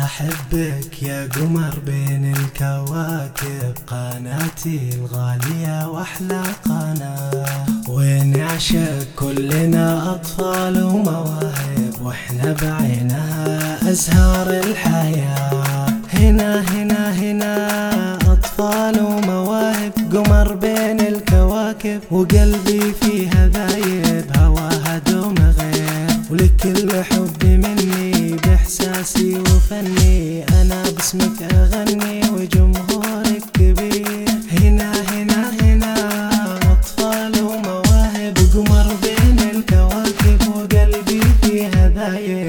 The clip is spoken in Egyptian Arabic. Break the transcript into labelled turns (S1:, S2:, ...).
S1: أحبك يا قمر بين الكواكب قناتي الغالية وأحلى قناة وين عشق كلنا أطفال ومواهب وإحنا بعينها أزهار الحياة هنا هنا هنا أطفال ومواهب قمر بين الكواكب وقلبي فيها ذايب هواها دوم غير ولكل حب مني بإحساسي وفني أنا باسمك أغني وجمهورك كبير هنا هنا هنا أطفال ومواهب قمر بين الكواكب وقلبي فيها ذايب